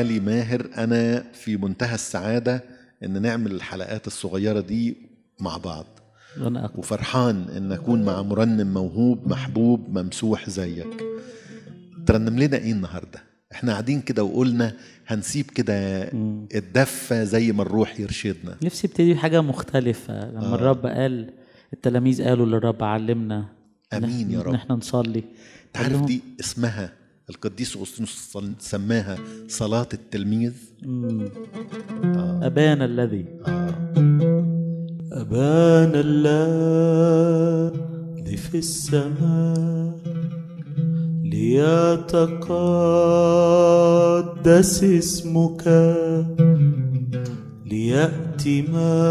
علي ماهر انا في منتهى السعاده ان نعمل الحلقات الصغيره دي مع بعض وانا أكتر. وفرحان ان اكون مع مرنم موهوب محبوب ممسوح زيك ترنم لنا ايه النهارده احنا قاعدين كده وقلنا هنسيب كده الدفه زي ما الروح يرشدنا نفسي ابتدي بحاجه مختلفه لما آه. الرب قال التلاميذ قالوا للرب علمنا امين يا ان رب احنا نصلي تعرف قال دي اسمها القديس اغسطينوس صل- سماها صلاه التلميذ لهم، ابانا الذي آه. أبانا الذي في السماء ليتقدس اسمك ليأتي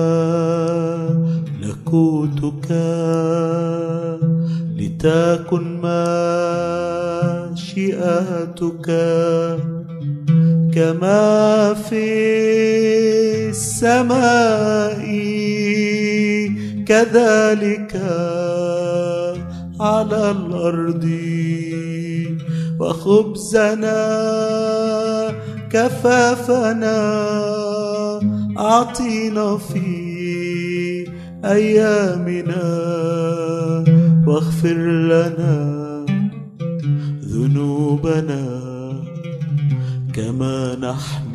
ملكوتك لتكن مشيئتك كما في السماء كذلك على الأرض وخبزنا كفافنا أعطينا في أيامنا واغفر لنا ذنوبنا كما نحن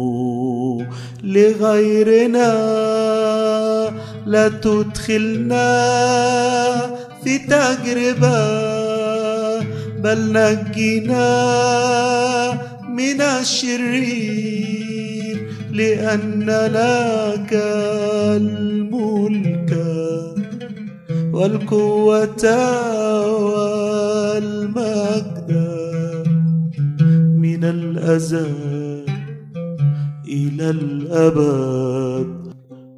لغيرنا لا تدخلنا في تجربة بل نجنا من الشرير لأن لك الملك والقوة والمجد من الأزل إلى الأبد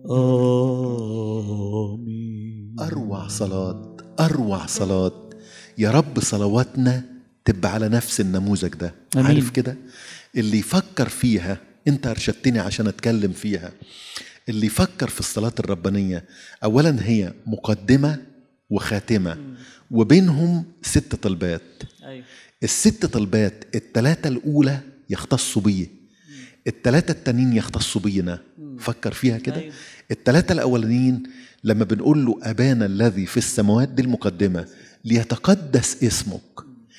آمين اروع صلاه اروع صلاه يا رب صلواتنا تبقى على نفس النموذج ده أمين. عارف كده اللي يفكر فيها انت ارشدتني عشان اتكلم فيها اللي يفكر في الصلاه الربانيه اولا هي مقدمه وخاتمه وبينهم ست طلبات أيوة. الست طلبات التلاتة الأولى يختصوا بيه التلاتة التانيين يختصوا بينا فكر فيها كده أيوة. التلاتة الأولانيين لما بنقول له أبانا الذي في السماوات دي المقدمة ليتقدس اسمك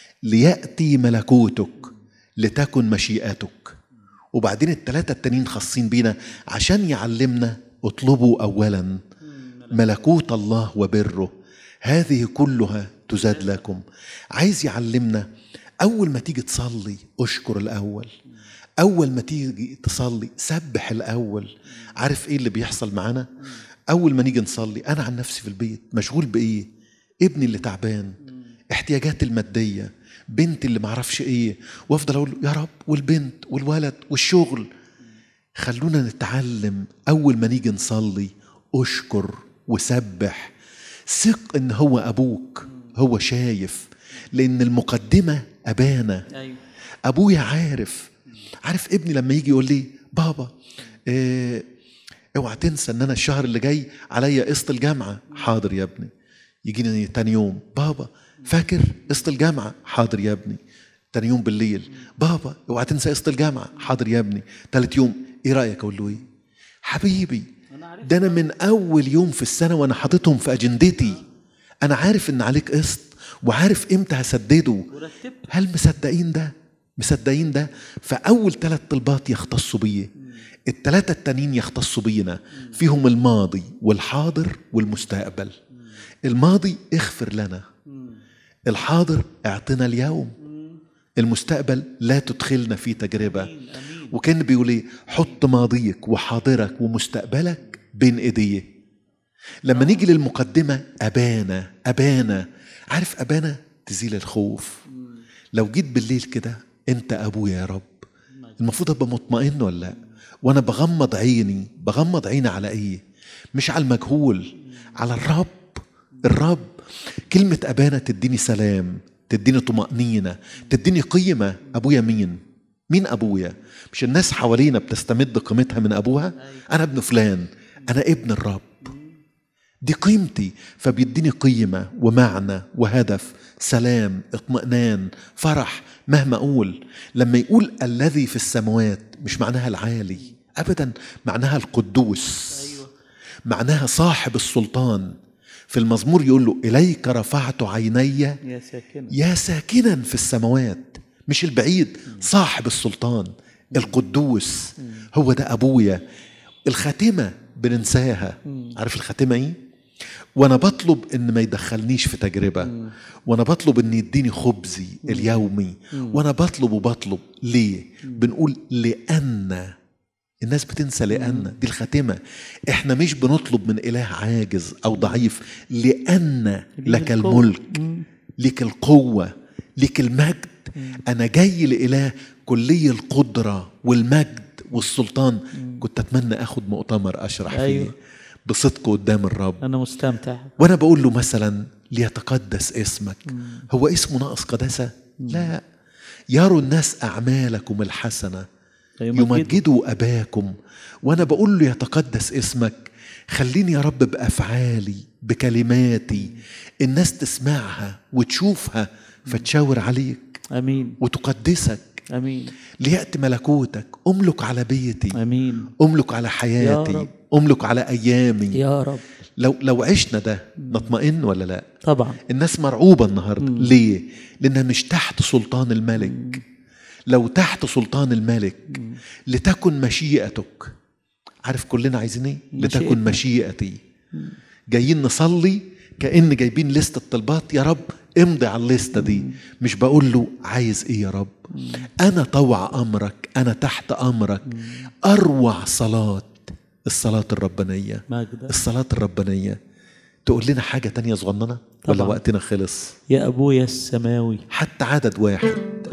ليأتي ملكوتك لتكن مشيئتك وبعدين التلاتة التانيين خاصين بينا عشان يعلمنا اطلبوا أولا ملكوت الله وبره هذه كلها تزاد لكم عايز يعلمنا أول ما تيجي تصلي أشكر الأول أول ما تيجي تصلي سبح الأول عارف إيه اللي بيحصل معانا أول ما نيجي نصلي أنا عن نفسي في البيت مشغول بإيه ابني اللي تعبان احتياجاتي المادية بنتي اللي معرفش إيه وأفضل أقول له يا رب والبنت والولد والشغل خلونا نتعلم أول ما نيجي نصلي أشكر وسبح ثق إن هو أبوك هو شايف لأن المقدمة أبانا أيوة. ابويا عارف عارف ابني لما يجي يقول لي بابا اه اوعى تنسى ان انا الشهر اللي جاي عليا قسط الجامعه حاضر يا ابني يجيني تاني يوم بابا فاكر قسط الجامعه حاضر يا ابني تاني يوم بالليل بابا اوعى تنسى قسط الجامعه حاضر يا ابني تالت يوم ايه رايك اقول له ايه حبيبي ده انا من اول يوم في السنه وانا حاططهم في اجندتي انا عارف ان عليك قسط وعارف امتى هسدده ورتبت هل مصدقين ده مصدقين ده فاول ثلاث طلبات يختصوا بيه الثلاثه التانيين يختصوا بينا فيهم الماضي والحاضر والمستقبل الماضي اغفر لنا الحاضر اعطنا اليوم المستقبل لا تدخلنا في تجربه وكان بيقول ايه حط ماضيك وحاضرك ومستقبلك بين ايديه لما نيجي للمقدمه ابانا ابانا عارف ابانا تزيل الخوف لو جيت بالليل كده انت ابويا يا رب المفروض ابقى مطمئن ولا لا وانا بغمض عيني بغمض عيني على ايه مش على المجهول على الرب الرب كلمة أبانا تديني سلام تديني طمأنينة تديني قيمة أبويا مين مين أبويا مش الناس حوالينا بتستمد قيمتها من أبوها أنا ابن فلان أنا ابن الرب دي قيمتي فبيديني قيمة ومعنى وهدف سلام اطمئنان فرح مهما أقول لما يقول الذي في السماوات مش معناها العالي أبدا معناها القدوس ايوه معناها صاحب السلطان في المزمور يقول له إليك رفعت عيني يا ساكنة يا ساكنا في السماوات مش البعيد صاحب السلطان القدوس هو ده ابويا الخاتمه بننساها عارف الخاتمه ايه وانا بطلب ان ما يدخلنيش في تجربه وانا بطلب ان يديني خبزي اليومي وانا بطلب وبطلب ليه بنقول لان الناس بتنسى لأن دي الخاتمة احنا مش بنطلب من إله عاجز أو ضعيف لأن لك القوة. الملك لك القوة لك المجد أنا جاي لإله كلي القدرة والمجد والسلطان كنت أتمنى أخد مؤتمر أشرح أيوة. فيه بصدق قدام الرب انا مستمتع وانا بقول له مثلا ليتقدس اسمك هو اسمه ناقص قداسه لا يروا الناس اعمالكم الحسنه يمجدوا. يمجدوا اباكم وانا بقول له يتقدس اسمك خليني يا رب بافعالي بكلماتي الناس تسمعها وتشوفها فتشاور عليك امين وتقدسك امين لياتي ملكوتك املك على بيتي امين املك على حياتي رب. املك على ايامي يا رب لو لو عشنا ده نطمئن ولا لا طبعا الناس مرعوبة النهاردة ليه؟ لأنها مش تحت سلطان الملك لو تحت سلطان الملك لتكن مشيئتك عارف كلنا عايزين ايه؟ لتكن مشيئتك. مشيئتي جايين نصلي كأن جايبين لستة طلبات يا رب امضي على الليستة دي مش بقول له عايز ايه يا رب أنا طوع أمرك أنا تحت أمرك أروع صلاة الصلاة الربانية مجدا الصلاة الربانية تقول لنا حاجة تانية صغننة ولا طبعاً. وقتنا خلص يا ابويا السماوي حتى عدد واحد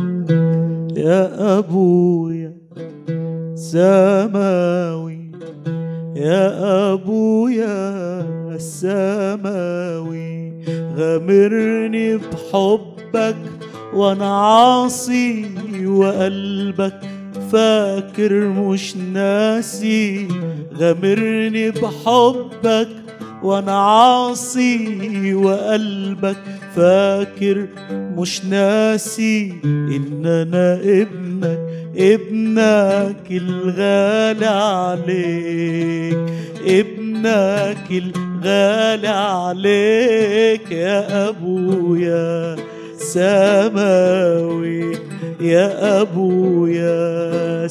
يا أبويا سماوي يا أبويا السماوي غامرني بحبك وأنا عاصي وقلبك فاكر مش ناسي غامرني بحبك وانا عاصي وقلبك فاكر مش ناسي ان انا ابنك ابنك الغالي عليك ابنك الغالي عليك يا ابويا سماوي يا ابويا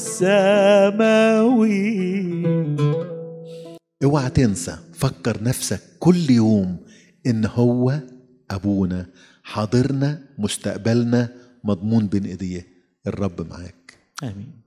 سماوي اوعى تنسى فكر نفسك كل يوم ان هو ابونا حاضرنا مستقبلنا مضمون بين ايديه الرب معاك امين